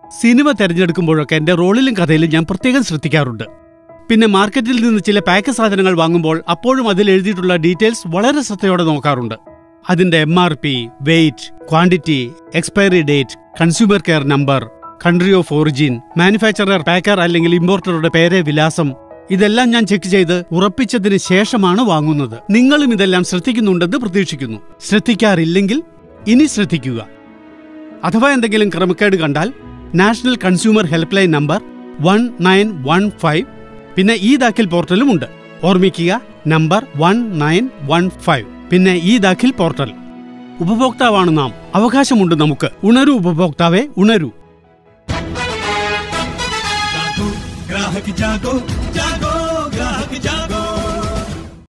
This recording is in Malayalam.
സിനിമ തിരഞ്ഞെടുക്കുമ്പോഴൊക്കെ എന്റെ റോളിലും കഥയിലും ഞാൻ പ്രത്യേകം ശ്രദ്ധിക്കാറുണ്ട് പിന്നെ മാർക്കറ്റിൽ നിന്ന് ചില പാക്ക് സാധനങ്ങൾ വാങ്ങുമ്പോൾ അപ്പോഴും അതിൽ എഴുതിയിട്ടുള്ള ഡീറ്റെയിൽസ് വളരെ ശ്രദ്ധയോടെ നോക്കാറുണ്ട് അതിന്റെ M R P weight quantity expiry date consumer care number country of origin manufacturer packer അല്ലെങ്കിൽ ഇമ്പോർട്ടറുടെ പേര് വിലാസം ഇതെല്ലാം ഞാൻ ചെക്ക് ചെയ്ത് ഉറപ്പിച്ചതിന് ശേഷമാണ് വാങ്ങുന്നത് നിങ്ങളും ഇതെല്ലാം ശ്രദ്ധിക്കുന്നുണ്ടെന്ന് പ്രതീക്ഷിക്കുന്നു ശ്രദ്ധിക്കാറില്ലെങ്കിൽ ഇനി ശ്രദ്ധിക്കുക അഥവാ എന്തെങ്കിലും ക്രമക്കേട് കണ്ടാൽ national consumer helpline number one nine one five പിന്നെ ഈ ദാഖിൽ പോർട്ടലും ഉണ്ട് ഓർമ്മിക്കുക number one nine one five പിന്നെ ഈ ദാഖിൽ പോർട്ടൽ ഉപഭോക്താവാണ് നാം അവകാശമുണ്ട് നമുക്ക് ഉണരൂ ഉപഭോക്താവെ ഉണരൂ ग्राहक जागो जागो ग्राहक जागो